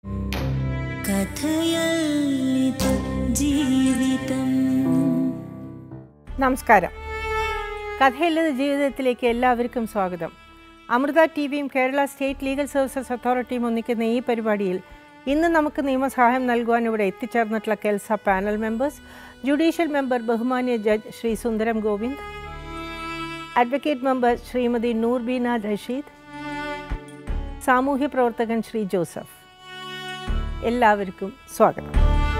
കഥയല്ലിത് ജീവിതം നമസ്കാരം കഥയില്ലത് ജീവിതത്തിലേക്ക് എല്ലാവർക്കും സ്വാഗതം അമൃത ടി വിയും കേരള സ്റ്റേറ്റ് ലീഗൽ സർവീസസ് അതോറിറ്റിയും ഒന്നിക്കുന്ന ഈ പരിപാടിയിൽ ഇന്ന് നമുക്ക് നിയമസഹായം നൽകുവാൻ ഇവിടെ എത്തിച്ചേർന്നിട്ടുള്ള KELSA panel members judicial member ബഹുമാന്യ judge Shri Sundaram Govind advocate member Shrimati Noorbeena Rasheed സാമൂഹ്യ പ്രവർത്തകൻ ശ്രീ ജോസഫ് എല്ലാവർക്കും സ്വാഗതം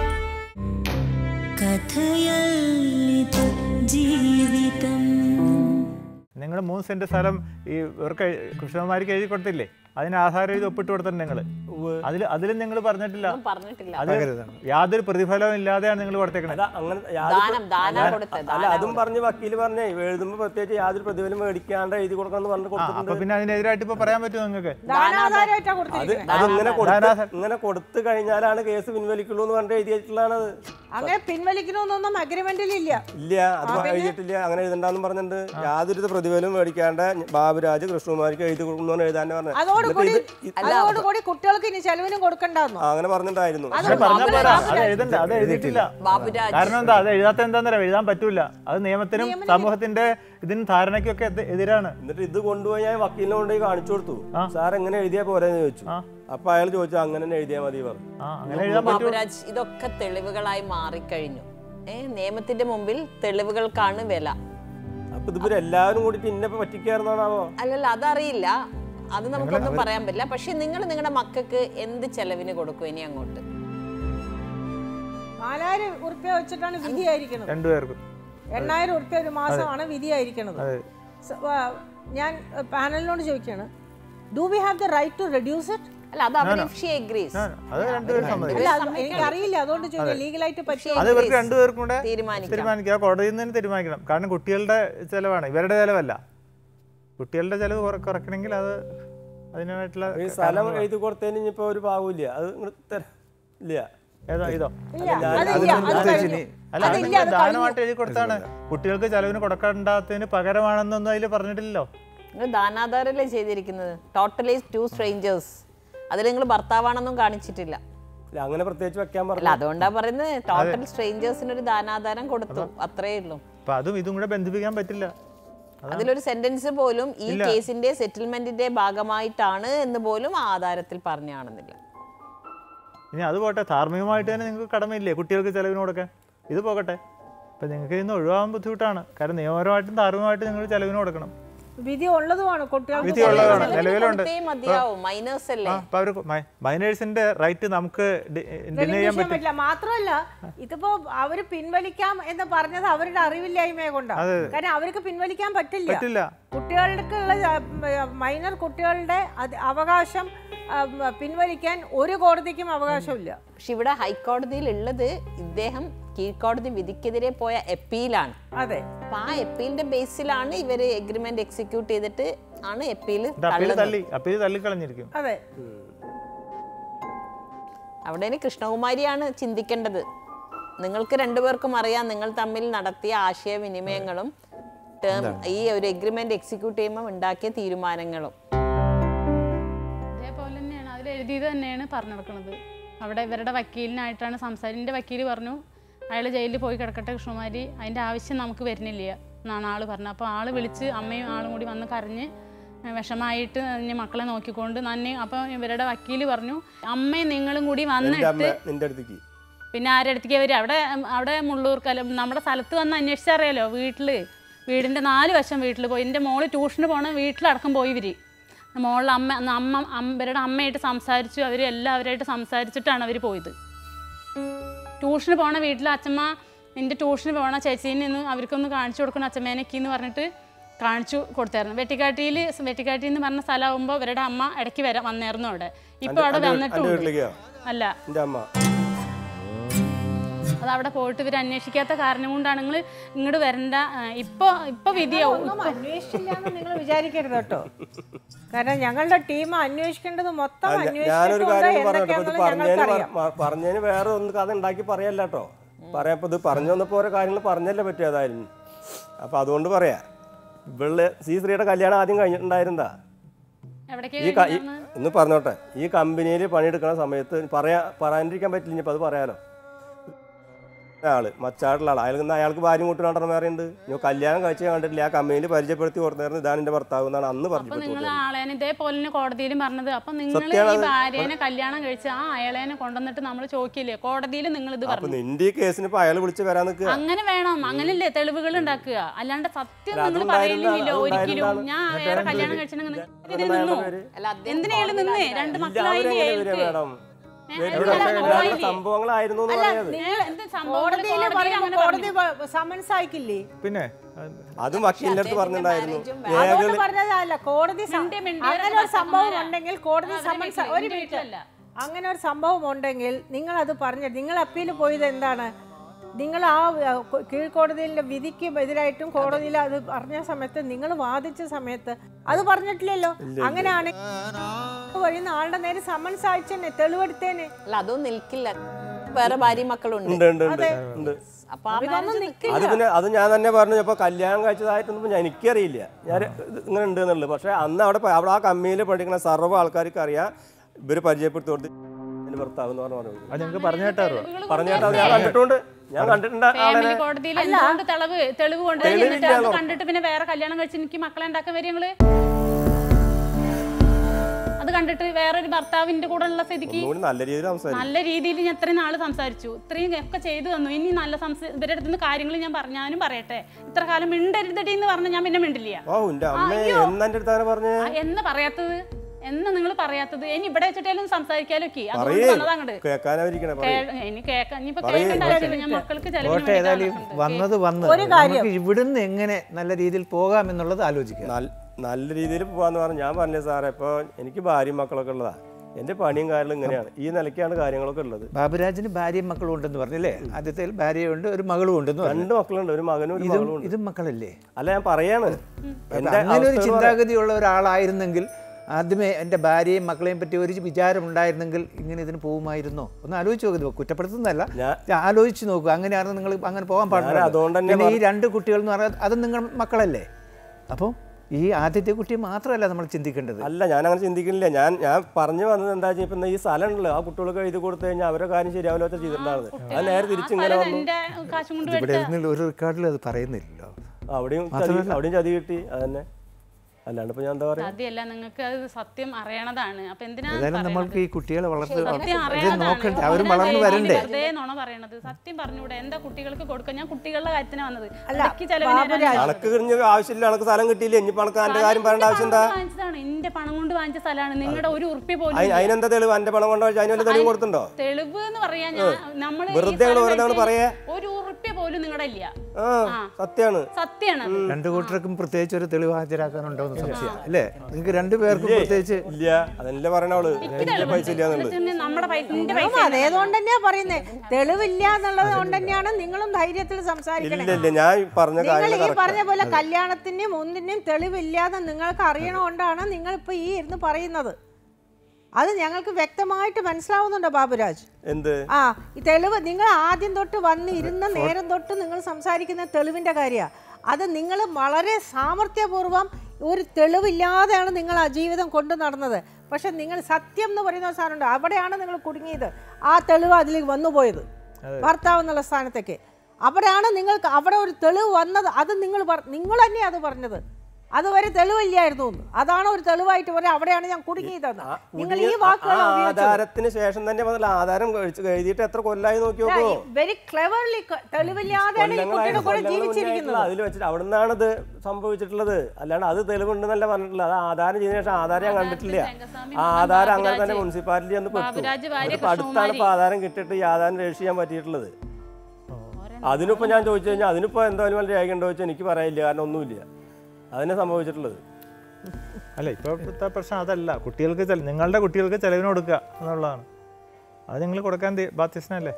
കഥയല്ലിത് ജീവിതം നിങ്ങൾ മൂന്ന് സെന്റ് സ്ഥലം ഈ ഇവർക്ക് കൃഷ്ണകുമാരിക്ക് എഴുതി കൊടുത്തില്ലേ അതിന് ആധാരം എഴുതി ഒപ്പിട്ട് കൊടുത്തിട്ടുണ്ട് നിങ്ങൾ അതിൽ അതിലും നിങ്ങൾ പറഞ്ഞിട്ടില്ല പറഞ്ഞിട്ടില്ല അത് യാതൊരു പ്രതിഫലവും ഇല്ലാതെയാണ് നിങ്ങൾ കൊടുത്തേക്കണത് അല്ല അങ്ങനെ യാതൊരു ദാനം ദാനം കൊടുത്ത് അല്ല അതും പറഞ്ഞ് വക്കീല് പറഞ്ഞേ എഴുതുമ്പോ പ്രത്യേകിച്ച് യാതൊരു പ്രതിഫലം മേടിക്കാണ്ട് എഴുതി കൊടുക്കണം എന്ന് പറഞ്ഞ് ആ കൊടുത്തിട്ടുണ്ട് അപ്പൊ പിന്നെ അതിനെതിരായിട്ട് ഇപ്പൊ പറയാൻ പറ്റുമോ നിങ്ങൾക്ക് ദാനാധാരമായിട്ടാണ് അത് കൊടുത്തിരിക്കുന്നത് അത് ഇങ്ങനെ കൊടുത്ത് ഇങ്ങനെ കൊടുത്തു കഴിഞ്ഞാലാണ് കേസ് പിൻവലിക്കുള്ളൂ എന്ന് പറഞ്ഞിട്ട് എഴുതിയിട്ടുള്ളതാണ് അത് അങ്ങനെ പിൻവലിക്കണമെന്നൊന്നും അഗ്രിമെന്റിൽ ഇല്ല ഇല്ല അത് എഴുതിയിട്ടില്ല അങ്ങനെ എഴുതണ്ടെന്ന് പറഞ്ഞിട്ടുണ്ട് യാതൊരു പ്രതിഫലവും മേടിക്കാണ്ട് ബാബുരാജ് കൃഷ്ണകുമാരിക്ക് എഴുതി കൊടുക്കുന്നു എഴുതാൻ പറഞ്ഞു അതോടുകൂടി അതോടുകൂടി കുട്ടികൾക്ക് ഇനി ചെലവിനും കൊടുക്കണ്ടെന്നോ അങ്ങനെ പറഞ്ഞിട്ടുണ്ടായിരുന്നു പക്ഷെ പറഞ്ഞാൽ പോരാ അത് എഴുതണ്ട അത് എഴുതിയിട്ടില്ല ബാബുരാജ് കാരണം എന്താ അത് എഴുതാത്ത എന്താന്നറിയാം എഴുതാൻ പറ്റൂല അത് നിയമത്തിനും സമൂഹത്തിന്റെ ഇതിനും ധാരണയ്ക്കൊക്കെ എതി- എതിരാണ് എന്നിട്ട് ഇത് കൊണ്ടുപോയി ഞാൻ വക്കീലിനെ കൊണ്ടുപോയി കാണിച്ചു കൊടുത്തു സാർ എങ്ങനെ എഴുതിയാ പോരെന്ന് ചോദിച്ചു അപ്പൊ അയാൾ ചോദിച്ചു അങ്ങനെ തന്നെ എഴുതിയാൽ മതി പറഞ്ഞു ആ അങ്ങനെ എഴുതാൻ പറ്റൂ ബാബുരാജ് ഇതൊക്കെ തെളിവുകളായി മാറിക്കഴിഞ്ഞു ഏ നിയമത്തിന്റെ മുമ്പിൽ തെളിവുകൾക്കാണ് വില അപ്പൊ ഇതിപ്പോ എല്ലാവരും കൂടിയിട്ട് ഇന്നെ പറ്റിക്കാറുന്നാണാവോ അല്ലല്ല അതറിയില്ല അത് നമുക്കൊന്നും പറയാൻ പറ്റില്ല പക്ഷെ നിങ്ങൾ നിങ്ങളുടെ മക്കൾക്ക് എന്ത് ചെലവിന് കൊടുക്കും ഇനി അങ്ങോട്ട് നാലായിരം ഉറുപ്പ്യ വെച്ചിട്ടാണ് വിധിയായിരിക്കുന്നത് രണ്ടുപേർക്കും എണ്ണായിരം ഉറുപ്പ്യ ഒരു മാസമാണ് വിധിയായിരിക്കുന്നത് അതെ സ- ആ, ഞാൻ പാനലിനോട് ചോദിക്കുകയാണ് do we have the right to reduce it അല്ല അത് അവർ ഇഫ് ഷി എഗ്രീസ് ആ, അത് രണ്ടുപേരും സമ്മതിക്കും അല്ല എനിക്കറിയില്ല അതുകൊണ്ട് ചോദിക്കാം ലീഗലായിട്ട് പറ്റിയ അത് ഇവർക്ക് രണ്ടുപേർക്കും കൂടെ തീരുമാനിക്കാം തീരുമാനിക്കുക കോടതിയിൽ നിന്ന് തന്നെ തീരുമാനിക്കണം കാരണം കുട്ടികളുടെ ചിലവാണ് ഇവരുടെ ചിലവല്ല കുട്ടികളുടെ ചിലവ് കുറ- കുറയ്ക്കണമെങ്കിൽ അത് അതിനായിട്ടുള്ള ഈ സ്ഥലം എഴുതി കൊടുത്തതിന് ഇനിയിപ്പോ ഒരു പാവില്ല അത് ഇങ്ങട് തര- ഇല്ല ഏതാ ഇതോ ഇല്ല അതില്ല അത് കഴിഞ്ഞു അല്ല അത് നിങ്ങൾ ദാനമായിട്ട് എഴുതി കൊടുത്താണ് കുട്ടികൾക്ക് ചെലവിന് കൊടുക്കണ്ടാത്തതിന് പകരമാണെന്നൊന്നും അതിൽ പറഞ്ഞിട്ടില്ലല്ലോ നിങ്ങൾ ദാനാധാരല്ലേ ചെയ്തിരിക്കുന്നത് ടോട്ടലി ടു സ്ട്രേഞ്ചേഴ്സ് അതിൽ നിങ്ങൾ ഭർത്താവാണെന്നും കാണിച്ചിട്ടില്ല ഇല്ല, അങ്ങനെ പ്രത്യേകിച്ച് വെക്കാൻ അല്ല പറഞ്ഞു അതുകൊണ്ടാ പറയുന്നത് ടോട്ടൽ സ്ട്രേഞ്ചേഴ്സിന് ഒരു ദാനാധാരം കൊടുത്തു അത്രേ ഉള്ളൂ അപ്പൊ അതും ഇതും കൂടെ ബന്ധിപ്പിക്കാൻ പറ്റില്ല അതിലൊരു സെന്റൻസ് പോലും ഈ കേസിന്റെ സെറ്റിൽമെന്റിന്റെ ഭാഗമായിട്ടാണ് എന്ന് പോലും ആ ആധാരത്തിൽ പറഞ്ഞാണെന്നില്ല ഇനി അത് പോട്ടെ ധാർമ്മികമായിട്ട് തന്നെ നിങ്ങൾക്ക് കടമയില്ലേ കുട്ടികൾക്ക് ചെലവിന് കൊടുക്കാൻ ഇത് പോകട്ടെ ഇപ്പൊ നിങ്ങൾക്ക് ഇന്ന് ഒഴിവാകാൻ ബുദ്ധിമുട്ടാണ് കാരണം നിയമപരമായിട്ടും ധാർമ്മികമായിട്ടും നിങ്ങൾ ചെലവിന് കൊടുക്കണം വിധി ഉള്ളതുമാണ് കുട്ടികൾക്ക് വിധി ഉള്ളതാണ് ചെലവിന് നിലവിലുണ്ട് കൊടുത്തേ മതിയാവും മൈനേഴ്സ് ആ അല്ലേ അപ്പൊ അവർ മൈനേഴ്സിന്റെ റൈറ്റ് നമുക്ക് ഡിനൈ ചെയ്യാൻ ചെയ്യാൻ പറ്റും പറ്റില്ല മാത്രമല്ല ഇതിപ്പോ അവര് പിൻവലിക്കാം എന്ന് പറഞ്ഞത് അവരുടെ അറിവില്ലായ്മയെ കൊണ്ടാണ് കാരണം അവർക്ക് പിൻവലിക്കാൻ പറ്റില്ല പറ്റില്ല കുട്ടികൾക്കുള്ള മൈനർ കുട്ടികളുടെ അത് അവകാശം ആ, മ, പിൻവലിക്കാൻ ഒരു കോടതിക്കും അവകാശമില്ല പക്ഷെ ഇവിടെ ഹൈക്കോടതിയിൽ ഉള്ളത് ഇദ്ദേഹം കീഴ്ക്കോടതി വിധിക്കെതിരെ പോയ എപ്പീലാണ് അതെ അപ്പൊ ആ എപ്പീലിന്റെ ബേസിലാണ് ഇവര് എഗ്രിമെന്റ് എക്സിക്യൂട്ട് ചെയ്തിട്ട് ആണ് എപ്പീൽ ഇത് അപ്പീൽ തള്ളി അപ്പീൽ തള്ളിക്കളഞ്ഞിരിക്കും അതെ അവിടെ ഇനി കൃഷ്ണകുമാരിയാണ് ചിന്തിക്കേണ്ടത് നിങ്ങൾക്ക് രണ്ടുപേർക്കും അറിയാം നിങ്ങൾ തമ്മിൽ നടത്തിയ ആശയവിനിമയങ്ങളും ടേം ഈ ഒരു എഗ്രിമെന്റ് എക്സിക്യൂട്ട് ചെയ്യുമ്പോൾ ഉണ്ടാക്കിയ തീരുമാനങ്ങളും അതേപോലെ തന്നെയാണ് അതിൽ എഴുതിയത് തന്നെയാണ് പറഞ്ഞു നടക്കുന്നത് അവിടെ ഇവരുടെ വക്കീലിനായിട്ടാണ് സംസാരം എൻ്റെ വക്കീൽ പറഞ്ഞു അയാൾ ജയിലിൽ പോയി കിടക്കട്ടെ കൃഷ്ണകുമാരി അതിൻ്റെ ആവശ്യം നമുക്ക് വരുന്നില്ല എന്നാണ് ആൾ പറഞ്ഞത് അപ്പോൾ ആൾ വിളിച്ച് അമ്മയും ആളും കൂടി വന്ന് കരഞ്ഞ് വിഷമായിട്ട് ഇനി മക്കളെ നോക്കിക്കൊണ്ട് നന്നെ അപ്പോൾ ഇവരുടെ വക്കീൽ പറഞ്ഞു അമ്മയും നിങ്ങളും കൂടി എന്റെ വന്നിട്ട് അമ്മ നിന്റെ അടുത്തേക്ക് പിന്നെ ആരുടെ അടുത്തേക്ക് വരിക അവിടെ അവിടെ മുള്ളൂർക്കല നമ്മുടെ സ്ഥലത്ത് വന്ന് അന്വേഷിച്ചറിയാലോ വീട്ടിൽ വീടിൻ്റെ നാല് വശം വീട്ടിൽ പോയി എൻ്റെ മോള് ട്യൂഷന് പോണ വീട്ടിലടക്കം പോയി ഇവർ മോളിൽ അമ്മ അമ്മ അമ്മ- ഇവരുടെ അമ്മയായിട്ട് സംസാരിച്ചു അവർ എല്ലാവരുമായിട്ട് സംസാരിച്ചിട്ടാണ് അവർ പോയത് ട്യൂഷന് പോണ വീട്ടിൽ അച്ഛമ്മ എൻ്റെ ട്യൂഷന് പോണ ചേച്ചീനെ നിന്ന് അവർക്കൊന്ന് കാണിച്ചു കൊടുക്കണം അച്ഛമ്മേനൊക്കെ എന്ന് പറഞ്ഞിട്ട് കാണിച്ചു കൊടുത്തായിരുന്നു വെട്ടിക്കാട്ടിയിൽ വെട്ടിക്കാട്ടി എന്ന് പറഞ്ഞ സ്ഥലമാകുമ്പോൾ ഇവരുടെ അമ്മ ഇടയ്ക്ക് വരാൻ വന്നായിരുന്നു അവിടെ ഇപ്പോൾ അവിടെ എന്റെ വന്നിട്ടുണ്ട് വീട്ടിലേക്കോ അല്ല എന്റെ അമ്മ അത് അവിടെ പോയിട്ട് ഇവർ അന്വേഷിക്കാത്ത കാരണം കൊണ്ടാണ് നിങ്ങൾ ഇങ്ങോട്ട് വരണ്ട ആ, ഇപ്പൊ ഇപ്പൊ വിധിയാവും ഒന്നും അന്വേഷിച്ചില്ല എന്ന് നിങ്ങൾ വിചാരിക്കരുത് കേട്ടോ കാരണം ഞങ്ങളുടെ ടീം അന്വേഷിക്കേണ്ടത് മൊത്തം അല്ല, ഞാനൊരു അന്വേഷിച്ചിട്ടുണ്ട് കാര്യം പറഞ്ഞോട്ടെ ഇപ്പൊ ഇത് എന്തൊക്കെയാണെന്നുള്ളത് പറഞ്ഞതിന് ഞങ്ങൾക്കറിയാം പ- പറഞ്ഞതിന് വേറെ ഒന്ന് കഥ ഉണ്ടാക്കി പറയല്ല കേട്ടോ പറയാം ഇത് പറഞ്ഞു വന്നപ്പോ ഓരോ കാര്യങ്ങൾ പറഞ്ഞല്ലേ പറ്റും ഏതായാലും അപ്പൊ അതുകൊണ്ട് പറയാ ഇവള് സി ശ്രീയുടെ കല്യാണം ആദ്യം കഴിഞ്ഞിട്ടുണ്ടായിരുന്നാ എവിടേക്ക് ഈ ക- ഈ- ഒന്ന് പറഞ്ഞോട്ടെ ഈ കമ്പനിയിൽ പണിയെടുക്കുന്ന സമയത്ത് പറയാ പറയാണ്ടിരിക്കാൻ പറ്റില്ല ഇനിയിപ്പോൾ അത് പറയാലോ ആള് മച്ചാടുള്ള ആൾ അയാൾക്ക് ഇന്ന് അയാൾക്ക് ഭാര്യ കൂട്ടി നടന്ന വേറെ ഉണ്ട് ഞാൻ കല്യാണം കഴിച്ച് കണ്ടിട്ടില്ല ആ കമ്പനിയിൽ പരിചയപ്പെടുത്തി കൊടുത്തായിരുന്നു ഇതാണ് എൻ്റെ ഭർത്താവ് എന്നാണ് അന്ന് അപ്പൊ പരിചയപ്പെടുത്തി നിങ്ങൾ കൊടുത്തത് ആളേനെ ഇതേപോലെ കോടതിയിലും പറഞ്ഞത് അപ്പൊ നിങ്ങൾ ഈ സത്യാണത്. ഭാര്യേനെ കല്യാണം കഴിച്ച് ആ അയാളേനെ കൊണ്ടുവന്നിട്ട് നമ്മൾ ചോദിക്കില്ലേ കോടതിയിൽ നിങ്ങൾ ഇത് അപ്പൊ പറഞ്ഞു നിന്റെ ഈ കേസിന് ഇപ്പൊ അയാൾ വിളിച്ച് വരാൻ നിൽക്കുക അങ്ങനെ വേണം അങ്ങനല്ലേ തെളിവുകൾ ഉണ്ടാക്കുക അല്ലാണ്ട് സത്യം അല്ല, നിങ്ങൾ അതുണ്ടായിരുന്ന- പറയില്ലല്ലോ ഒരിക്കലും അതുണ്ടായിരുന്നതാണ്. ഞാൻ വേറെ കല്യാണം കഴിച്ചിട്ടുണ്ടെങ്കിൽ ഇതിന് അയാളുടെ നിന്നു പേര്? അല്ല അദ്ദേഹം എന്തിനാ ഇയാള് നിന്നേ രണ്ട് ഇല്ല, മക്കളായില്ലേ അവരെങ്ങനെ വരിക അയാൾക്ക്? മേഡം ഏ, വരിക. അയാൾക്ക് പക്ഷേ അങ്ങനെ ഇല്ലാത്ത പോയില്ലേ? സംഭവങ്ങളായിരുന്നു എന്ന് പറഞ്ഞത് ഏ, എന്ത് സംഭവം കോടതിയിൽ കോടതിയിൽ പറയുമ്പോൾ അങ്ങനെ കോടതി പറഞ്ഞു. സമൻസ് അയക്കില്ലേ പിന്നെ അതും വക്കീലിന്റെ അടുത്ത് പറഞ്ഞിട്ടുണ്ടായിരുന്നു അതുകൊണ്ട് രേഖകൾ പറഞ്ഞതല്ല കോടതി സം- മിണ്ടി മിണ്ടി അങ്ങനെ ഒരു അവരുടെ സംഭവം ഭർത്താക്കന്മാരാ. ഉണ്ടെങ്കിൽ കോടതി അവരുടെ സമൻസ് വീട്ടില്, ഒരു എന്റെ മിനിറ്റ് വീട്ടിലല്ല. അങ്ങനെ ഒരു സംഭവം ഉണ്ടെങ്കിൽ നിങ്ങൾ അത് പറഞ്ഞു നിങ്ങൾ അപ്പീൽ പോയത് എന്താണ് നിങ്ങൾ ആ ആ, കൊ- കീഴ്ക്കോടതിയിലെ വിധിക്ക് എതിരായിട്ടും കോടതിയിൽ അത് പറഞ്ഞ സമയത്ത് നിങ്ങൾ വാദിച്ച സമയത്ത് അത് പറഞ്ഞിട്ടില്ലല്ലോ അങ്ങനെയാണെങ്കിൽ വരുന്ന ആളുടെ നേരെ സമൻസ് അയച്ചേനെ തെളിവെടുത്തേനെ അല്ല അതും നിൽക്കില്ല വേറെ ഭാര്യ മക്കളുണ്ട് ഉണ്ട് ഉണ്ട് ഉണ്ട് ഉണ്ട് അപ്പൊ ആ ഇതൊന്നും marriage നിൽക്കില്ല അത് പിന്നെ അത് ഞാൻ തന്നെ പറഞ്ഞു ഇപ്പോൾ കല്യാണം കഴിച്ചതായിട്ടൊന്നും ഞാൻ എനിക്കറിയില്ല ഞാൻ ഇത് ഇങ്ങനെ ഉണ്ട് എന്നുള്ളത് പക്ഷേ അന്ന് അവിടെ പ- അവിടെ ആ കമ്പനിയിൽ പഠിക്കുന്ന സർവ്വ ആൾക്കാർക്ക് അറിയാം ഇവർ പരിചയപ്പെടുത്തി കൊടുത്ത് എൻ്റെ ഭർത്താവ് എന്ന് പറഞ്ഞു പറഞ്ഞു അത് ഞങ്ങൾക്ക് പറഞ്ഞു കേട്ടാറോ തെളിവുകൾ പറഞ്ഞു കേട്ടോ ഞാൻ കണ്ടിട്ടുണ്ട് ഞാൻ കണ്ടിട്ടുണ്ട് ആളെ ഫാമിലി കോടതിയിൽ എന്തുകൊണ്ട് തെളിവ് തെളിവ് കൊണ്ട് എന്നിട്ട് അത് കണ്ടിട്ട് പിന്നെ വേറെ കല്യാണം കഴിച്ച് എനിക്ക് മക്കളെ ഉണ്ടാക്കാൻ വരും നിങ്ങള് അത് കണ്ടിട്ട് വേറൊരു ഭർത്താവിന്റെ കൂടെ ഉള്ള സ്ഥിതിക്ക് ഒന്നുകൂടി നല്ല രീതിയിൽ സംസാരിക്കും നല്ല രീതിയിൽ ഞാൻ ഇത്രയും നാള് സംസാരിച്ചു ഇത്രയും ഒക്കെ ചെയ്തു തന്നു ഇനി നല്ല സംസാ ഇവരുടെ അടുത്ത് നിന്ന് കാര്യങ്ങൾ ഞാൻ പറഞ്ഞാലും പറയട്ടെ ഇത്ര കാലം മിണ്ടരുതടി എന്ന് പറഞ്ഞാൽ ഞാൻ പിന്നെ മിണ്ടില്ല ഓ എൻ്റെ അമ്മ എന്ന് എൻ്റെ അടുത്ത് അങ്ങനെ പറഞ്ഞേ ആ, എന്ന് പറയാത്തത് എന്ന് നിങ്ങൾ പറയാത്തത് ഇനി ഇവിടെ വെച്ചിട്ടേലും സംസാരിക്കാലൊക്കെ അതുകൊണ്ട് പറയേ വന്നതാ അങ്ങോട്ട് കേൾക്കാനായിരിക്കണേ പറയേ കേ- ഇനി കേൾക്കാൻ ഇനിയിപ്പോ പറയ്, കേൾക്കേണ്ട ആവശ്യമില്ല ഞാൻ മക്കൾക്ക് ചെലവിന് കോട്ടെ ഏതായാലും വേണ്ടിയിട്ടാണ് വന്നത് വന്ന് ഒരു കാര്യം. നമുക്ക് ഇവിടുന്ന് എങ്ങനെ നല്ല രീതിയിൽ പോകാം എന്നുള്ളത് ആലോചിക്കുക നല്ല നല്ല രീതിയിൽ പോകാന്ന് പറഞ്ഞു ഞാൻ പറഞ്ഞേ സാറേ ഇപ്പോൾ എനിക്ക് ഭാര്യയും മക്കളൊക്കെ ഉള്ളതാ എൻ്റെ പണിയും കാര്യങ്ങളും ഇങ്ങനെയാണ് ഈ നിലയ്ക്കാണ് കാര്യങ്ങളൊക്കെ ഉള്ളത് ബാബുരാജിന് ഭാര്യയും മക്കളും ഉണ്ടെന്ന് പറഞ്ഞില്ലേ ആദ്യത്തെ ഭാര്യയുണ്ട് ഒരു മകളും ഉണ്ടെന്ന് പറഞ്ഞു രണ്ട് മക്കളുണ്ട് ഒരു മകനും ഒരു ഇതും മകളും ഉണ്ട് ഇതും മക്കളല്ലേ അല്ല ഞാൻ പറയാണ് അപ്പൊ എൻ്റെ അങ്ങനെ ഒരു അവസ്ഥകൾ പറയാം. ചിന്താഗതിയുള്ള ഒരാളായിരുന്നെങ്കിൽ ആദ്യമേ എൻ്റെ ഭാര്യയും മക്കളെയും പറ്റി ഒരു വിചാരം ഉണ്ടായിരുന്നെങ്കിൽ ഇങ്ങനെ ഇതിന് പോകുമായിരുന്നോ ഒന്ന് ആലോചിച്ച് നോക്കുക കുറ്റപ്പെടുത്തുന്നതല്ല ഞാൻ- ആലോചിച്ച് നോക്കുക അങ്ങനെയാണെന്ന് നിങ്ങൾ അങ്ങനെ പോകാൻ പാടില്ല അതുകൊണ്ട് തന്നെ പിന്നെ ഈ രണ്ട് കുട്ടികൾ എന്ന് പറഞ്ഞാൽ അത് നിങ്ങൾ മക്കളല്ലേ അപ്പോൾ ഈ ആദ്യത്തെ കുട്ടിയെ മാത്രമല്ല നമ്മൾ ചിന്തിക്കേണ്ടത് അല്ല ഞാൻ അങ്ങനെ ചിന്തിക്കുന്നില്ല ഞാൻ ഞാൻ പറഞ്ഞു വന്നത് എന്താ വെച്ചാൽ ഇപ്പം ഈ സ്ഥലം ഉണ്ടല്ലോ ആ കുട്ടികൾക്ക് എഴുതി കൊടുത്തു കഴിഞ്ഞാൽ അവരുടെ കാര്യം ശരിയാവില്ല വെച്ചാൽ ചെയ്തിട്ടുണ്ടാവുന്നത് അത് നേരെ തിരിച്ച് ഇങ്ങനെ വന്നു എന്റെ കാശും കൊണ്ട് ഇവിടെ ഇരുന്നില്ല ഒരു റെക്കോർഡിൽ അത് പറയുന്നില്ലല്ലോ അവിടെയും ചതി അവിടെയും ചതി കിട്ടി അതന്നെ അല്ലാണ്ട് ഇപ്പൊ ഞാൻ എന്താ പറയാ സദ്യയല്ല നിങ്ങൾക്ക് അത് സത്യം അറിയണതാണ് അപ്പൊ എന്തിനാണ് ഏതായാലും നമ്മൾക്ക് ഈ കുട്ടികളെ വളർത്ത് സത്യം ഇത് അറിയാതാണ് നോക്കണ്ടേ അവർ വളർന്നു വരണ്ടേ വെറുതെ നുണ പറയണത് സത്യം പറഞ്ഞൂടെ എന്താ കുട്ടികൾക്ക് കൊടുക്കുക ഞാൻ കുട്ടികളുടെ കാര്യത്തിന് വന്നത് അല്ല, ഇടയ്ക്ക് ചെലവിന് ബാബുരാജ് വരാനാണ് അണക്ക് കഴിഞ്ഞ ആവശ്യമില്ല അണക്ക് സ്ഥലം കിട്ടിയില്ല ഇനിയിപ്പോ അണക്ക് എന്റെ കാര്യം പറയേണ്ട ആവശ്യം എന്താ പണം വാങ്ങിച്ചതാണ് എന്റെ പണം കൊണ്ട് വാങ്ങിച്ച സ്ഥലമാണ് നിങ്ങളുടെ ഒരു ഉറുപ്പി പോലും അയി- അതിനെന്താ തെളിവ് എന്റെ പണം കൊണ്ടോ അതിന് വല്ല തെളിവ് കൊടുത്തുണ്ടോ തെളിവ് എന്ന് പറയാൻ ഞാൻ നമ്മൾ വെറുതെ അങ്ങട് ഓരോന്നങ്ങട് പറയേ. ഒരു ഉറുപ്പ്യ പോലും നിങ്ങളുടെ ഇല്ല ആ സത്യാണ് സത്യമാണ് രണ്ടു കൂട്ടർക്കും പ്രത്യേകിച്ച് ഒരു തെളിവ് ഹാജരാക്കാനുണ്ടോ എന്ന് സംശയം അല്ലേ നിങ്ങൾക്ക് രണ്ടുപേർക്കും പ്രത്യേകിച്ച് ഇല്ല അതല്ലേ പറയണവള് എനിക്ക് പൈസ ഇല്ല എന്നുള്ളത് നമ്മുടെ പൈസ എന്റെ പൈസ ഉം, അതേതുകൊണ്ട് തന്നെയാ പറയുന്നത് തെളിവില്ല എന്നുള്ളത് കൊണ്ട് തന്നെയാണ് നിങ്ങളും ധൈര്യത്തിൽ സംസാരിക്കണേ ഇല്ല ഇല്ല ഞാൻ ഈ പറഞ്ഞ നിങ്ങൾ കാര്യം ഈ പറഞ്ഞ പോലെ കല്യാണത്തിന്റെയും ഒന്നിന്റെയും തെളിവില്ലാതെ നിങ്ങൾക്ക് അറിയണോണ്ടാണ് നിങ്ങൾ ഇപ്പൊ ഈ ഇരുന്ന് പറയുന്നത് അത് ഞങ്ങൾക്ക് വ്യക്തമായിട്ട് മനസ്സിലാവുന്നുണ്ടോ ബാബുരാജ് എന്ത് ആ ഈ തെളിവ് നിങ്ങൾ ആദ്യം തൊട്ട് വന്ന് ഇരുന്ന നേരം തൊട്ട് നിങ്ങൾ സംസാരിക്കുന്ന തെളിവിന്റെ കാര്യമാണ് അത് നിങ്ങൾ വളരെ സാമർഥ്യപൂർവ്വം ഒരു തെളിവില്ലാതെയാണ് നിങ്ങൾ ആ ജീവിതം കൊണ്ടു നടന്നത് പക്ഷെ നിങ്ങൾ സത്യം എന്ന് പറയുന്ന ഒരു സാധനമുണ്ട് അവിടെയാണ് നിങ്ങൾ കുടുങ്ങിയത് ആ തെളിവ് അതിലേക്ക് വന്നുപോയത് ഭർത്താവ് എന്നുള്ള സ്ഥാനത്തേക്ക് അവിടെയാണ് നിങ്ങൾക്ക് അവിടെ ഒരു തെളിവ് വന്നത് അത് നിങ്ങൾ പറ- നിങ്ങൾ തന്നെയാണ് അത് പറഞ്ഞത് അതുവരെ തെളിവില്ലായിരുന്നു എന്ന്. അതാണ് ഒരു തെളിവായിട്ട് പറയാം അവിടെയാണ് ഞാൻ കുടുങ്ങിയതെന്ന് നിങ്ങൾ ഈ വാക്കുകൾ ആ ഉപയോഗിച്ചത് ആധാരത്തിന് ശേഷം തന്നെ വന്നില്ല ആധാരം കഴിച്ച് എഴുതിയിട്ട് എത്ര കൊല്ലായി നോക്കി നോക്കോ വെരി ക്ലെവർലി തെളിവില്ലാതെയാണ് ഈ കുട്ടിയുടെ കൂടെ ജീവിച്ചിരിക്കുന്നത് അതിൽ വെച്ചിട്ട് അവിടെ നിന്നാണ് ഇത് സംഭവിച്ചിട്ടുള്ളത് അല്ലാണ്ട് അത് തെളിവുണ്ടെന്നല്ല പറഞ്ഞിട്ടുള്ളത് അത് ആധാരം ചെയ്തതിനു ശേഷം ആധാരം ഞാൻ കണ്ടിട്ടില്ല രംഗസ്വാമി ആ ആധാരം അങ്ങനെ തന്നെ മുനിസിപ്പാലിറ്റി ഒന്ന് പെട്ടു ബാബുരാജ് ഭാര്യ ഇപ്പൊ അടുത്താണ് ഇപ്പൊ ആധാരം കിട്ടിയിട്ട് ഈ ആധാരം രജിസ്റ്റർ ചെയ്യാൻ പറ്റിയിട്ടുള്ളത് അതിനിപ്പോ ഞാൻ ചോദിച്ചു കഴിഞ്ഞാൽ അതിനിപ്പോ എന്തായാലും വല്ല രേഖ ഉണ്ടോ വെച്ചാൽ എനിക്ക് പറയാനില്ല കാരണം ഒന്നുമില്ല അതിനെ സംഭവിച്ചിട്ടുള്ളത് അല്ല ഇപ്പോഴത്തെ പ്രശ്നം അതല്ല കുട്ടികൾക്ക് ചെല- നിങ്ങളുടെ കുട്ടികൾക്ക് ചെലവിന് കൊടുക്കുക എന്നുള്ളതാണ് അത് നിങ്ങൾ കൊടുക്കാൻ തി- ബാധ്യസ്ഥനല്ലേ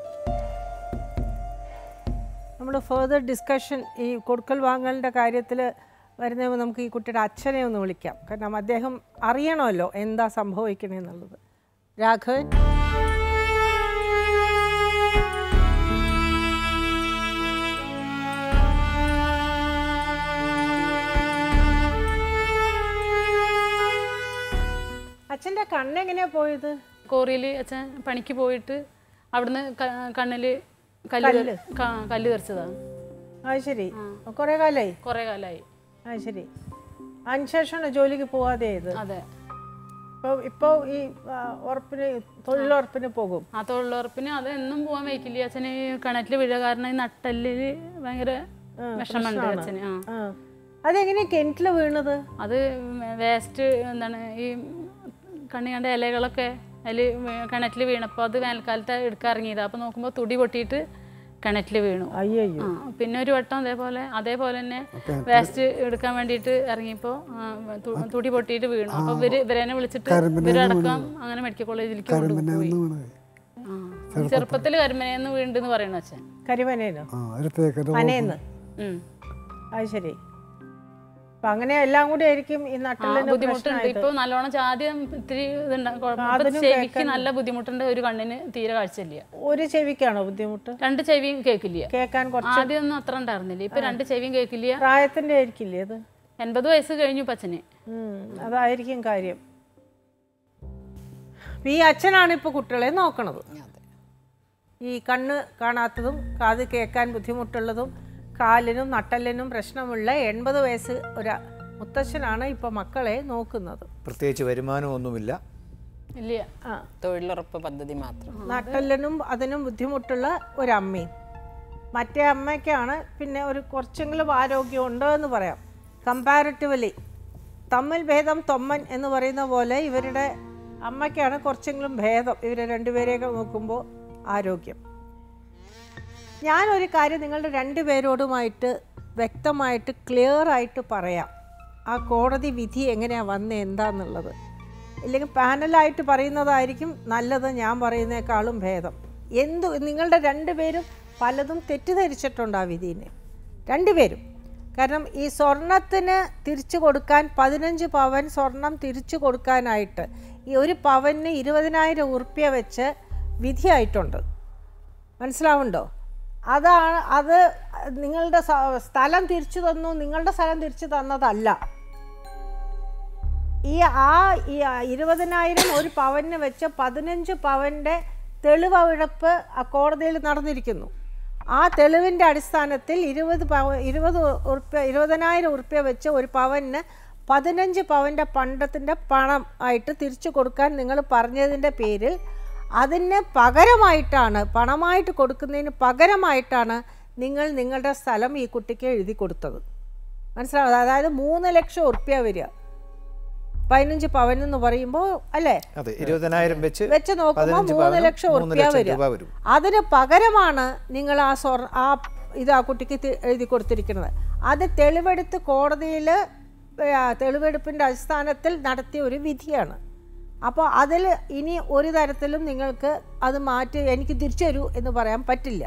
നമ്മൾ ഫേർദർ ഡിസ്കഷൻ ഈ കൊടുക്കൽ വാങ്ങലിൻ്റെ കാര്യത്തിൽ വരുന്നപ്പോൾ നമുക്ക് ഈ കുട്ടിയുടെ അച്ഛനെ ഒന്ന് വിളിക്കാം കാരണം അദ്ദേഹം അറിയണമല്ലോ എന്താ സംഭവിക്കണേന്നുള്ളത് രാഘവൻ അച്ഛൻ്റെ കണ്ണെങ്ങനെയാ പോയത് കോറിയിൽ അച്ഛൻ പണിക്ക് പോയിട്ട് അവിടുന്ന് കണ്ണിൽ കല്ല് തെറി- ക- കല്ല് തെറിച്ചതാണ് അത് ശരി കുറേ കാലമായി കുറേ കാലമായി അത് ശരി അതിനുശേഷമാണ് ജോലിക്ക് പോവാതെ ഇത് അതെ ഇപ്പോൾ ഇപ്പോൾ ഈ ആ, ഉറപ്പിന് തൊഴിലുറപ്പിന് പോകും ആ തൊഴിലുറപ്പിന് അത് എന്നും പോകാൻ വയ്ക്കില്ല അച്ഛന് ഈ കിണറ്റിൽ വീഴുക കാരണം ഈ നട്ടല്ലില് ഭയങ്കര വിഷമമുണ്ട് അച്ഛന് ആ ആ അതെങ്ങനെയാ കിണറ്റിൽ വീണത് അത് വേസ്റ്റ് എന്താണ് ഈ കണ്ണി കണ്ട ഇലകളൊക്കെ അതിൽ കിണറ്റിൽ വീണപ്പോൾ അത് വേനൽക്കാലത്ത് എടുക്കാൻ ഇറങ്ങിയത് അപ്പോൾ നോക്കുമ്പോൾ തുടി പൊട്ടിയിട്ട് കിണറ്റിൽ വീണു അയ്യോ ആ പിന്നെ ഒരു വട്ടം അതേപോലെ അതേപോലെ തന്നെ വേസ്റ്റ് എടുക്കാൻ വേണ്ടിയിട്ട് ഇറങ്ങിയപ്പോൾ തുടി പൊട്ടിയിട്ട് വീണു അപ്പോൾ ഇവര് ഇവരെന്നെ വിളിച്ചിട്ട് ഇവരടക്കം അങ്ങനെ മെഡിക്കൽ കോളേജിലേക്ക് കൊണ്ടുപോയി ആ ചെറുപ്പത്തിൽ കരിമനയെന്ന് വീണ്ടെന്ന് പറയണ അച്ഛൻ കരിമനേനോ ആ ഒരു തേക്കൻ്റെ മനേന്ന് ഉം. അത് ശരി അപ്പൊ അങ്ങനെ എല്ലാം കൂടി ആയിരിക്കും ഈ ആ, നട്ടലിന് ബുദ്ധിമുട്ടുണ്ട് പ്രശ്നമായത് ഇപ്പൊ നല്ലോണം ആദ്യം ഇത്തിരി ഇതുണ്ട് കുഴപ്പം. ഇപ്പൊ ചെവിക്ക് നല്ല ബുദ്ധിമുട്ടുണ്ട് ഒരു കണ്ണിന് തീരെ കാഴ്ചയില്ല ഒരു ചെവിക്കാണോ ബുദ്ധിമുട്ട് രണ്ട് ചെവിയും കേൾക്കില്ല കേൾക്കാൻ കുറച്ച് ആദ്യം ഒന്നും അത്ര ഉണ്ടായിരുന്നില്ല ഇപ്പൊ രണ്ട് ചെവിയും കേൾക്കില്ല പ്രായത്തിന്റെ ആയിരിക്കില്ലേ അത് എൺപത് വയസ്സ് കഴിഞ്ഞു പച്ചന് ഉം, അതായിരിക്കും കാര്യം അപ്പൊ ഈ അച്ഛനാണ് ഇപ്പൊ കുട്ടികളെ നോക്കണത് ഈ കണ്ണ് കാണാത്തതും കാത് കേൾക്കാൻ ബുദ്ധിമുട്ടുള്ളതും കാലിനും നട്ടലിനും പ്രശ്നമുള്ള എൺപത് വയസ്സ് ഒരു മുത്തശ്ശനാണ് ഇപ്പൊ മക്കളെ നോക്കുന്നത് പ്രത്യേകിച്ച് വരുമാനമൊന്നുമില്ല ഇല്ല ആ തൊഴിലുറപ്പ് പദ്ധതി മാത്രം നട്ടലിനും അതിനും ബുദ്ധിമുട്ടുള്ള ഒരമ്മയും മറ്റേ അമ്മയ്ക്കാണ് പിന്നെ ഒരു കുറച്ചെങ്കിലും ആരോഗ്യമുണ്ട് എന്ന് പറയാം കമ്പാരിറ്റീവ്ലി തമ്മിൽ ഭേദം തൊമ്മൻ എന്ന് പറയുന്ന പോലെ ഇവരുടെ അമ്മയ്ക്കാണ് കുറച്ചെങ്കിലും ഭേദം ഇവരെ രണ്ടുപേരെയൊക്കെ നോക്കുമ്പോൾ ആരോഗ്യം ഞാനൊരു കാര്യം നിങ്ങളുടെ രണ്ടുപേരോടുമായിട്ട് വ്യക്തമായിട്ട് ക്ലിയർ ആയിട്ട് പറയാം ആ കോടതി വിധി എങ്ങനെയാണ് വന്നത് എന്താന്നുള്ളത് ഇല്ലെങ്കിൽ പാനലായിട്ട് പറയുന്നതായിരിക്കും നല്ലത് ഞാൻ പറയുന്നേക്കാളും ഭേദം എന്തു നിങ്ങളുടെ രണ്ടുപേരും പലതും തെറ്റിദ്ധരിച്ചിട്ടുണ്ട് ആ വിധീനെ രണ്ടുപേരും കാരണം ഈ സ്വർണത്തിന് തിരിച്ചു കൊടുക്കാൻ പതിനഞ്ച് പവൻ സ്വർണം തിരിച്ചു കൊടുക്കാനായിട്ട് ഈ ഒരു പവന് ഇരുപതിനായിരം ഉറുപ്പ്യ വെച്ച് വിധിയായിട്ടുണ്ട് മനസ്സിലാവുണ്ടോ അതാണ് അത് നിങ്ങളുടെ സ- സ്ഥലം തിരിച്ചു തന്നു നിങ്ങളുടെ സ്ഥലം തിരിച്ചു തന്നതല്ല ഈ ആ ഈ ആ ഇരുപതിനായിരം ഒരു പവന് വെച്ച് പതിനഞ്ച് പവൻ്റെ തെളിവെടുപ്പ് ആ കോടതിയിൽ നടന്നിരിക്കുന്നു ആ തെളിവിൻ്റെ അടിസ്ഥാനത്തിൽ ഇരുപത് പവ ഇരുപത് ഉറുപ്പ്യ ഇരുപതിനായിരം ഉറുപ്പ്യ വെച്ച് ഒരു പവന് പതിനഞ്ച് പവൻ്റെ പണ്ടത്തിൻ്റെ പണം ആയിട്ട് തിരിച്ചു കൊടുക്കാൻ നിങ്ങൾ പറഞ്ഞതിൻ്റെ പേരിൽ അതിന് പകരമായിട്ടാണ് പണമായിട്ട് കൊടുക്കുന്നതിന് പകരമായിട്ടാണ് നിങ്ങൾ നിങ്ങളുടെ സ്ഥലം ഈ കുട്ടിക്ക് എഴുതി കൊടുത്തത് മനസ്സിലാവും അതായത് മൂന്ന് ലക്ഷം ഉറുപ്പ്യ വരിക പതിനഞ്ച് പവൻ എന്ന് പറയുമ്പോൾ അല്ലേ അതെ ഇരുപതിനായിരം വെച്ച് വെച്ച് നോക്കുമ്പോൾ പതിനഞ്ച് മൂന്ന് പവനും ലക്ഷം മൂന്ന് ഉറുപ്പ്യ ലക്ഷം രൂപ വരിക വരും അതിന് പകരമാണ് നിങ്ങൾ ആ സ്വർ ആ ഇത് ആ കുട്ടിക്ക് തി- എഴുതി കൊടുത്തിരിക്കുന്നത് അത് തെളിവെടുത്ത് കോടതിയിൽ തെളിവെടുപ്പിൻ്റെ അടിസ്ഥാനത്തിൽ നടത്തിയ ഒരു വിധിയാണ് അപ്പോൾ അതിൽ ഇനി ഒരു തരത്തിലും നിങ്ങൾക്ക് അത് മാറ്റി എനിക്ക് തിരിച്ചു തരൂ എന്ന് പറയാൻ പറ്റില്ല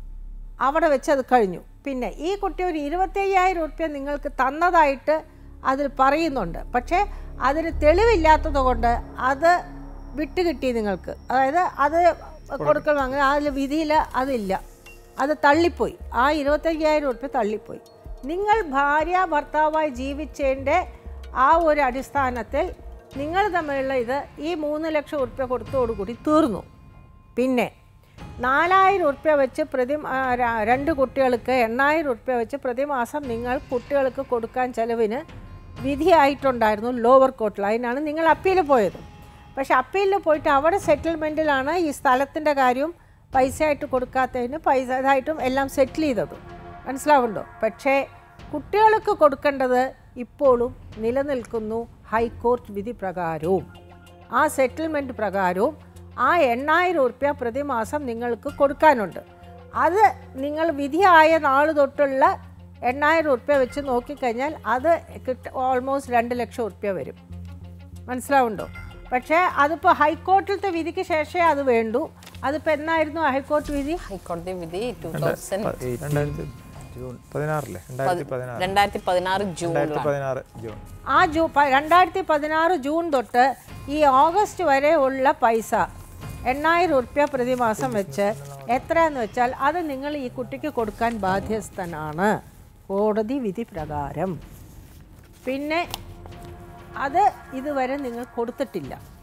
അവിടെ വെച്ച് അത് കഴിഞ്ഞു പിന്നെ ഈ കുട്ടി ഒരു ഇരുപത്തയ്യായിരം ഉറുപ്പ്യ നിങ്ങൾക്ക് തന്നതായിട്ട് അതിൽ പറയുന്നുണ്ട് പക്ഷേ അതിന് തെളിവില്ലാത്തത് കൊണ്ട് അത് വിട്ടുകിട്ടി നിങ്ങൾക്ക് അതായത് അത് കൊടുക്കണം അങ്ങനെ അതിൽ വിധിയിൽ അതില്ല അത് തള്ളിപ്പോയി ആ ഇരുപത്തയ്യായിരം ഉറുപ്പ്യ തള്ളിപ്പോയി നിങ്ങൾ ഭാര്യ ഭർത്താവായി ജീവിച്ചതിൻ്റെ ആ ഒരു അടിസ്ഥാനത്തിൽ നിങ്ങൾ തമ്മിലുള്ള ഇത് ഈ മൂന്ന് ലക്ഷം ഉറുപ്പ്യ കൊടുത്തോടുകൂടി തീർന്നു പിന്നെ നാലായിരം ഉറുപ്പ്യ വെച്ച് പ്രതി ആ, ര- രണ്ട് കുട്ടികൾക്ക് എണ്ണായിരം ഉറുപ്പ്യ വെച്ച് പ്രതിമാസം നിങ്ങൾ കുട്ടികൾക്ക് കൊടുക്കാൻ ചെലവിന് വിധിയായിട്ടുണ്ടായിരുന്നു ലോവർ കോർട്ടിൽ അതിനാണ് നിങ്ങൾ അപ്പീൽ പോയത് പക്ഷെ അപ്പീലിൽ പോയിട്ട് അവിടെ സെറ്റിൽമെൻറ്റിലാണ് ഈ സ്ഥലത്തിൻ്റെ കാര്യം പൈസ ആയിട്ട് കൊടുക്കാത്തതിന് പൈസ ഇതായിട്ടും എല്ലാം സെറ്റിൽ ചെയ്തത് മനസ്സിലാവുണ്ടോ പക്ഷേ കുട്ടികൾക്ക് കൊടുക്കേണ്ടത് ഇപ്പോഴും നിലനിൽക്കുന്നു ഹൈക്കോർട്ട് വിധി പ്രകാരവും ആ സെറ്റിൽമെൻറ്റ് പ്രകാരവും ആ എണ്ണായിരം ഉറുപ്യ പ്രതിമാസം നിങ്ങൾക്ക് കൊടുക്കാനുണ്ട് അത് നിങ്ങൾ വിധിയായ നാൾ തൊട്ടുള്ള എണ്ണായിരം ഉറുപ്യ വെച്ച് നോക്കിക്കഴിഞ്ഞാൽ അത് കിട്ട ഓൾമോസ്റ്റ് രണ്ട് ലക്ഷം ഉറുപ്യ വരും മനസ്സിലാവുണ്ടോ പക്ഷേ അതിപ്പോൾ ഹൈക്കോർട്ടിലത്തെ വിധിക്ക് ശേഷമേ അത് വേണ്ടൂ അതിപ്പോൾ എന്നായിരുന്നു ഹൈക്കോർട്ട് വിധി ഹൈക്കോടതി വിധി ടൂ തൗസൻഡ് രണ്ടായിരത്തി ജൂൺ പതിനാറില്ലേ രണ്ടായിരത്തി പതിനാറ് രണ്ടായിരത്തി പതിനാറ് രണ്ടായിരത്തി ജൂണിലാണ് പതിനാറ് ജൂൺ ആ ജൂ പ- രണ്ടായിരത്തി പതിനാറ് ജൂൺ തൊട്ട് ഈ ഓഗസ്റ്റ് വരെ ഉള്ള പൈസ എണ്ണായിരം ഉറുപ്യ പ്രതിമാസം വെച്ച് എത്രയാന്ന് വെച്ചാൽ അത് നിങ്ങൾ ഈ കുട്ടിക്ക് കൊടുക്കാൻ ബാധ്യസ്ഥനാണ് കോടതി വിധി പ്രകാരം പിന്നെ അത് ഇതുവരെ നിങ്ങൾ കൊടുത്തിട്ടില്ല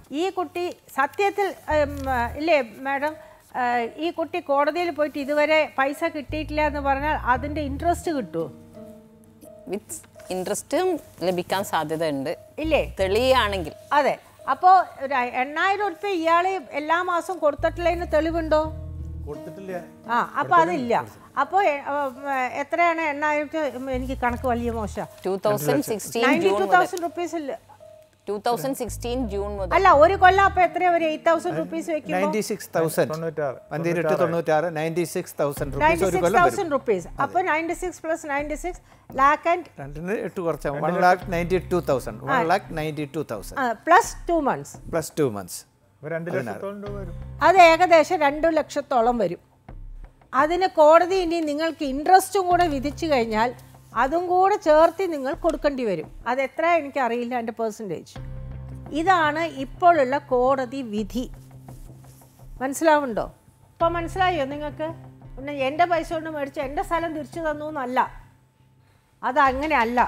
ഈ കുട്ടി സത്യത്തിൽ ഉം, ആ, ഇല്ലേ മാഡം ആ, ഈ കുട്ടി കോടതിയിൽ പോയിട്ട് ഇതുവരെ പൈസ കിട്ടിയിട്ടില്ല എന്ന് പറഞ്ഞാൽ അതിൻ്റെ ഇൻട്രസ്റ്റ് കിട്ടുമോ വിത്ത് ഇൻട്രസ്റ്റും ലഭിക്കാൻ സാധ്യതയുണ്ട് ഇല്ലേ തെളിയാണെങ്കിൽ അതെ അപ്പോൾ ഒരു എണ്ണായിരം ഉറുപ്പ്യ ഇയാൾ എല്ലാ മാസവും കൊടുത്തിട്ടില്ലതിന് തെളിവുണ്ടോ കൊടുത്തിട്ടില്ല ആ അപ്പോൾ അതില്ല അപ്പോൾ എത്രയാണ് എണ്ണായിരത്തി എനിക്ക് കണക്ക് വലിയ മോശം two thousand sixteen ninety June two മുതൽ തൗസൻഡ് റുപ്പീസ് ഇല്ല ടൂ തൗസൻഡ് സിക്സ്റ്റീൻ ജൂൺ മുതൽ അല്ല ഒരു കൊല്ലം അപ്പോൾ എത്രയാ ഒരു എയ്റ്റ് തൗസൻഡ് റുപ്പീസ് വെക്കുമ്പോൾ നയൻറ്റി സിക്സ് തൗസൻഡ് തൊണ്ണൂറ്റാറ് പന്തിരുട്ട് തൊണ്ണൂറ്റാറ് ninety six thousand rupees ninety ഒരു സിക്സ് കൊല്ലം വരും തൗസൻഡ് റുപ്പീസ് അപ്പോൾ ninety six plus ninety six lakh and രണ്ടിന് എട്ട് കുറച്ച് one lakh ninety two thousand one lakh ninety two thousand plus two months plus two months അപ്പോൾ രണ്ട് ലക്ഷത്തോളം രൂപ വരും അത് ഏകദേശം രണ്ട് ലക്ഷത്തോളം വരും അതിന് കോടതി ഇനി നിങ്ങൾക്ക് ഇൻട്രസ്റ്റും കൂടെ വിധിച്ചു കഴിഞ്ഞാൽ അതും കൂടെ ചേർത്ത് നിങ്ങൾ കൊടുക്കേണ്ടി വരും അത് എത്ര എനിക്കറിയില്ല എൻ്റെ പേഴ്സൻറ്റേജ് ഇതാണ് ഇപ്പോഴുള്ള കോടതി വിധി മനസ്സിലാവുണ്ടോ ഇപ്പോൾ മനസ്സിലായോ നിങ്ങൾക്ക് പിന്നെ എൻ്റെ പൈസ കൊണ്ട് മേടിച്ച് എൻ്റെ സ്ഥലം തിരിച്ചു തന്നു എന്നല്ല അതങ്ങനെ അല്ല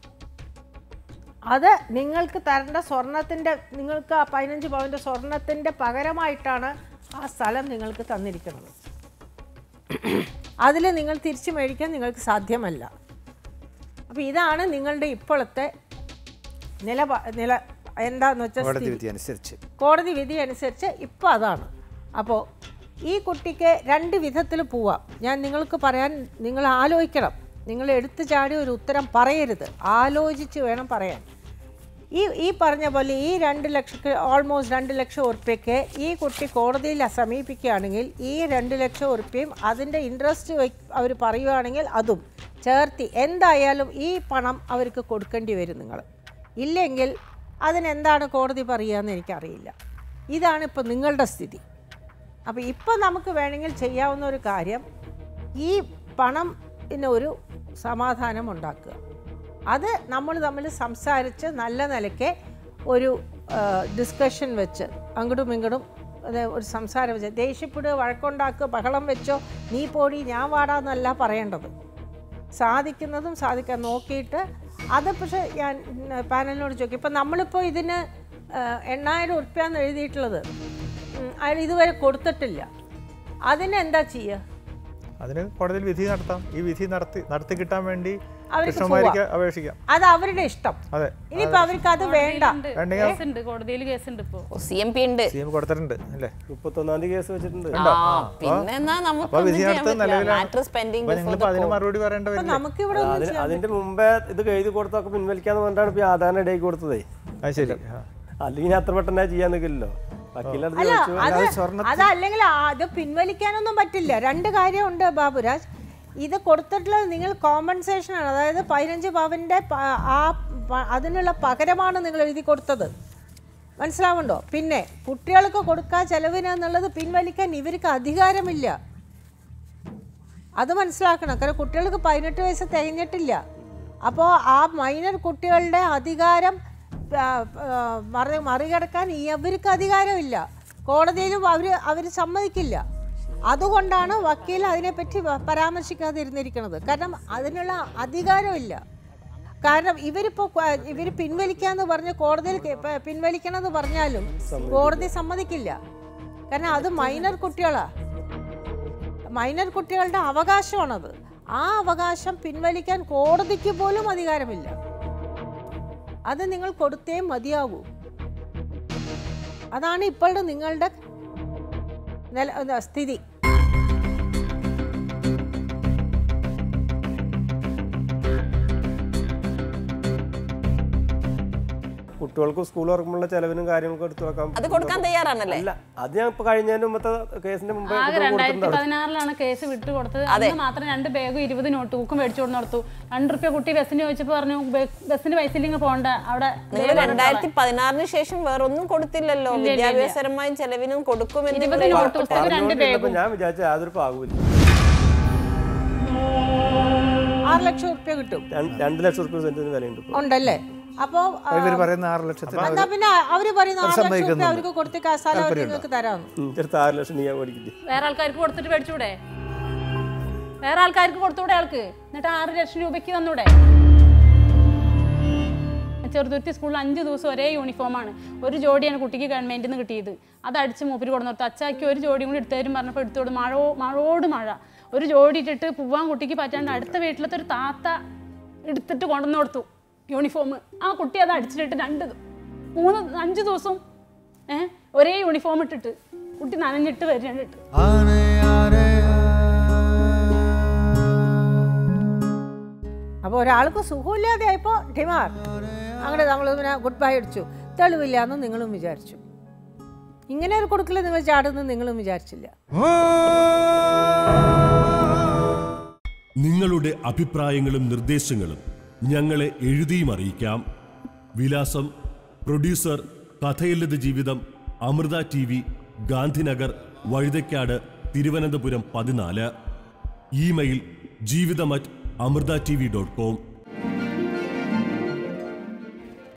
അത് നിങ്ങൾക്ക് തരേണ്ട സ്വർണത്തിൻ്റെ നിങ്ങൾക്ക് ആ പതിനഞ്ച് പവൻ്റെ സ്വർണത്തിൻ്റെ പകരമായിട്ടാണ് ആ സ്ഥലം നിങ്ങൾക്ക് തന്നിരിക്കുന്നത് അതിൽ നിങ്ങൾ തിരിച്ചു മേടിക്കാൻ നിങ്ങൾക്ക് സാധ്യമല്ല അപ്പോൾ ഇതാണ് നിങ്ങളുടെ ഇപ്പോഴത്തെ നില നില എന്താന്ന് വെച്ചാൽ കോടതി സ്ഥിതി. വിധി അനുസരിച്ച് കോടതി വിധി അനുസരിച്ച് ഇപ്പോൾ അതാണ് അപ്പോൾ ഈ കുട്ടിക്ക് രണ്ട് വിധത്തിൽ പോവാം ഞാൻ നിങ്ങൾക്ക് പറയാൻ നിങ്ങൾ ആലോചിക്കണം നിങ്ങൾ എടുത്തു ചാടി ഒരു ഉത്തരം പറയരുത് ആലോചിച്ച് വേണം പറയാൻ ഈ ഈ പറഞ്ഞ പോലെ ഈ രണ്ട് ലക്ഷക്ക് ഓൾമോസ്റ്റ് രണ്ട് ലക്ഷം ഉറുപ്പ്യക്ക് ഈ കുട്ടി കോടതിയിൽ സമീപിക്കുകയാണെങ്കിൽ ഈ രണ്ട് ലക്ഷം ഉറുപ്പ്യയും അതിൻ്റെ ഇൻട്രസ്റ്റ് അവർ പറയുകയാണെങ്കിൽ അതും ചേർത്തി എന്തായാലും ഈ പണം അവർക്ക് കൊടുക്കേണ്ടി വരും നിങ്ങൾ ഇല്ലെങ്കിൽ അതിനെന്താണ് കോടതി പറയുകയെന്ന് എനിക്കറിയില്ല ഇതാണ് ഇപ്പോൾ നിങ്ങളുടെ സ്ഥിതി അപ്പോൾ ഇപ്പോൾ നമുക്ക് വേണമെങ്കിൽ ചെയ്യാവുന്ന ഒരു കാര്യം ഈ പണം ഒരു സമാധാനം ഉണ്ടാക്കുക അത് നമ്മൾ തമ്മിൽ സംസാരിച്ച് നല്ല നിലയ്ക്ക് ഒരു ഡിസ്കഷൻ വെച്ച് അങ്ങോട്ടും ഇങ്ങോട്ടും അത് ഒരു സംസാരം വെച്ച് ദേഷ്യപ്പെടുക വഴക്കുണ്ടാക്കുക ബഹളം വെച്ചോ നീ പോടി ഞാൻ വാടാന്നല്ല പറയേണ്ടത് സാധിക്കുന്നതും സാധിക്കാൻ നോക്കിയിട്ട് അത് പക്ഷേ ഞാൻ പാനലിനോട് ചോദിക്കും ഇപ്പം നമ്മളിപ്പോൾ ഇതിന് ആ, എണ്ണായിരം ഉറുപ്പ്യാന്ന് എഴുതിയിട്ടുള്ളത് ഉം, അയാൾ ഇതുവരെ കൊടുത്തിട്ടില്ല അതിന് എന്താ ചെയ്യുക അതിന് കോടതിയിൽ വിധി നടത്താം ഈ വിധി നടത്തി നടത്തി കിട്ടാൻ വേണ്ടി അവർക്ക് കൃഷ്ണകുമാരിക്ക് അപേക്ഷിക്കാം അത് അവരുടെ ഇഷ്ടം അതെ ഇനിയിപ്പോൾ അവർക്ക് അത് വേണ്ട കേസുണ്ട് കോടതിയിൽ കേസുണ്ട് ഇപ്പോൾ സി എം പി ഉണ്ട് സി എം കൊടുത്തിട്ടുണ്ട് അല്ലേ മുപ്പത്തൊന്നാം തീയതി കേസ് വെച്ചിട്ടുണ്ട് ആ പിന്നെ എന്നാ നമുക്ക് അപ്പൊ വിധി നടത്തുന്നത് നിലവിലാണ് മാറ്റർ സ്പെൻഡിങ് അപ്പൊ നിങ്ങളിപ്പോ അതിന് മറുപടി പറയേണ്ട അപ്പം വരില്ല നമുക്കിവിടെ ഒന്നും അതിന് അതിന്റെ മുമ്പേ ഇത് എഴുതി കൊടുത്തൊക്കെ പിൻവലിക്കാന്ന് പറഞ്ഞിട്ടാണ് ഇപ്പൊ ഈ ആധാരം ഇടയിൽ കൊടുത്തതേ അത് ശരി ആ. അല്ലെങ്കിൽ അത്ര പെട്ടെന്ന് ചെയ്യാൻ നിൽക്കില്ലല്ലോ വക്കീലടുത്ത് അല്ല ചോദിച്ചു അത് അതല്ലെങ്കിൽ അത് പിൻവലിക്കാനൊന്നും പറ്റില്ല രണ്ട് കാര്യമുണ്ട് ബാബുരാജ് ഇത് കൊടുത്തിട്ടുള്ളത് നിങ്ങൾ കോമ്പൻസേഷൻ ആണ് അതായത് പതിനഞ്ച് പവൻ്റെ പ- ആ പ- അതിനുള്ള പകരമാണ് നിങ്ങൾ എഴുതി കൊടുത്തത് മനസ്സിലാവുണ്ടോ പിന്നെ കുട്ടികൾക്ക് കൊടുക്കാൻ ചെലവിന് എന്നുള്ളത് പിൻവലിക്കാൻ ഇവർക്ക് അധികാരമില്ല അത് മനസ്സിലാക്കണം കാരണം കുട്ടികൾക്ക് പതിനെട്ട് വയസ്സ് തികഞ്ഞിട്ടില്ല അപ്പോൾ ആ മൈനർ കുട്ടികളുടെ അധികാരം ആ, ആ, മറി മറികടക്കാൻ ഈ അവർക്ക് അധികാരമില്ല കോടതിയിലും അവർ അവർ സമ്മതിക്കില്ല അതുകൊണ്ടാണ് വക്കീൽ അതിനെപ്പറ്റി പ- പരാമർശിക്കാതിരുന്നിരിക്കുന്നത് കാരണം അതിനുള്ള അധികാരമില്ല കാരണം ഇവരിപ്പോൾ ഇവർ പിൻവലിക്കാന്ന് പറഞ്ഞ് കോടതിയിൽ കെ- പ- പിൻവലിക്കണമെന്ന് പറഞ്ഞാലും കോടതി സമ്മതിക്കില്ല കാരണം അത് മൈനർ കുട്ടികളാണ് മൈനർ കുട്ടികളുടെ അവകാശമാണത് ആ അവകാശം പിൻവലിക്കാൻ കോടതിക്ക് പോലും അധികാരമില്ല അത് നിങ്ങൾ കൊടുത്തേ മതിയാകൂ അതാണ് ഇപ്പോഴുടെ നിങ്ങളുടെ നില എന്താ, സ്ഥിതി കുട്ടികൾക്ക് സ്കൂൾ തുറക്കുമ്പോഴുള്ള ചെലവിനും കാര്യങ്ങളൊക്കെ എടുത്തു വെക്കാം അത് കൊടുക്കാൻ തയ്യാറാണല്ലേ അല്ല അത് ഞാൻ ഇപ്പൊ കഴിഞ്ഞതിന് മുമ്പത്തെ കേസിന്റെ മുമ്പേ ആകെ കുട്ടികൾ രണ്ടായിരത്തി കൊടുത്തിട്ടുണ്ടാവും പതിനാറിലാണ് കേസ് വിട്ടു കൊടുത്തത് അന്ന് മാത്രം രണ്ട് ബാഗും ഇരുപത് നോട്ട് ബുക്കും മേടിച്ചു കൊണ്ട് നടത്തു രണ്ട് റുപ്യ കുട്ടി ബസ്സിന് ചോദിച്ചപ്പോൾ പറഞ്ഞു "ബ- ബസ്സിന് പൈസ ഇല്ലെങ്കിൽ പോകണ്ട അവിടെ നിങ്ങൾ രണ്ടായിരത്തി പതിനാറിന് ശേഷം വേറൊന്നും കൊടുത്തില്ലല്ലോ വിദ്യാഭ്യാസപരമായും ചെലവിനും കൊടുക്കുമെന്ന് ഇരുപത് നിങ്ങൾ നോട്ട് പുസ്തകം രണ്ട് പറഞ്ഞുകൊണ്ടിരുന്നപ്പോ ബാഗും ഞാൻ വിചാരിച്ച യാതൊരു പാകൂല ആറ് ലക്ഷം ഉറുപ്പ്യ കിട്ടും രണ്ട് ലക്ഷം റുപ്യ സെന്റിന് വിലയുണ്ട് ഇപ്പൊ ഉണ്ടല്ലേ അപ്പോൾ ഇവർ പറയുന്ന ആറ് ലക്ഷത്തിന് എന്നാ പിന്നെ അവര് പറയുന്ന ആറ് ലക്ഷം ഉറുപ്പ്യ അവർക്ക് കൊടുത്തേക്ക് ആ സ്ഥലം അവർ നിങ്ങൾക്ക് തരാമെന്ന് ഉം, ചെറുത്ത് ആറ് ലക്ഷം നീ ഞാൻ മേടിക്കില്ലേ വേറെ ആൾക്കാർക്ക് കൊടുത്തിട്ട് മേടിച്ചൂടെ വേറെ ആൾക്കാർക്ക് കൊടുത്തൂടെ ആൾക്ക് എന്നിട്ട് ആറ് ലക്ഷം രൂപയ്ക്ക് തന്നൂടെ ചെറുതുരുത്തി സ്കൂളിൽ അഞ്ച് ദിവസം ഒരേ യൂണിഫോമാണ് ഒരു ജോഡിയാണ് കുട്ടിക്ക് ഗവൺമെൻറ്റിൽ നിന്ന് കിട്ടിയത് അത് അടിച്ച് മൂപ്പര് കൊടുന്നു കൊടുത്തു അച്ചാക്കി ഒരു ജോഡിയും കൂടി എടുത്തരും പറഞ്ഞപ്പോൾ എടുത്തോട് മഴോ മഴയോട് മഴ ഒരു ജോഡി ഇട്ടിട്ട് പോവാൻ കുട്ടിക്ക് പറ്റാണ്ട് അടുത്ത വീട്ടിലത്തെ ഒരു താത്ത എടുത്തിട്ട് കൊണ്ടുവന്ന് കൊടുത്തു യൂണിഫോം ആ കുട്ടി അത് അടിച്ചിട്ട് രണ്ട് ദി- മൂന്ന് അഞ്ച് ദിവസം ഏഹ് ഒരേ യൂണിഫോം ഇട്ടിട്ട് കുട്ടി നനഞ്ഞിട്ട് വരുന്നുണ്ട് അപ്പോൾ ഒരാൾക്ക് സുഖമില്ലാതെ ആയപ്പോൾ ഡിമാർ അങ്ങനെ നമ്മൾ പിന്നെ ഗുഡ് ബൈ അടിച്ചു തെളിവില്ല എന്ന് നിങ്ങളും വിചാരിച്ചു ഇങ്ങനെ ഒരു കൊടുക്കൽ നിങ്ങൾ ചാടുന്നു നിങ്ങളും വിചാരിച്ചില്ല നിങ്ങളുടെ അഭിപ്രായങ്ങളും നിർദ്ദേശങ്ങളും ഞങ്ങളെ എഴുതിയും അറിയിക്കാം വിലാസം producer Kathayallithu Jeevitham Amrita T V Gandhinagar Vazhuthacaud Thiruvananthapuram പതിനാല് email Jeevitham at Amrita T V dot com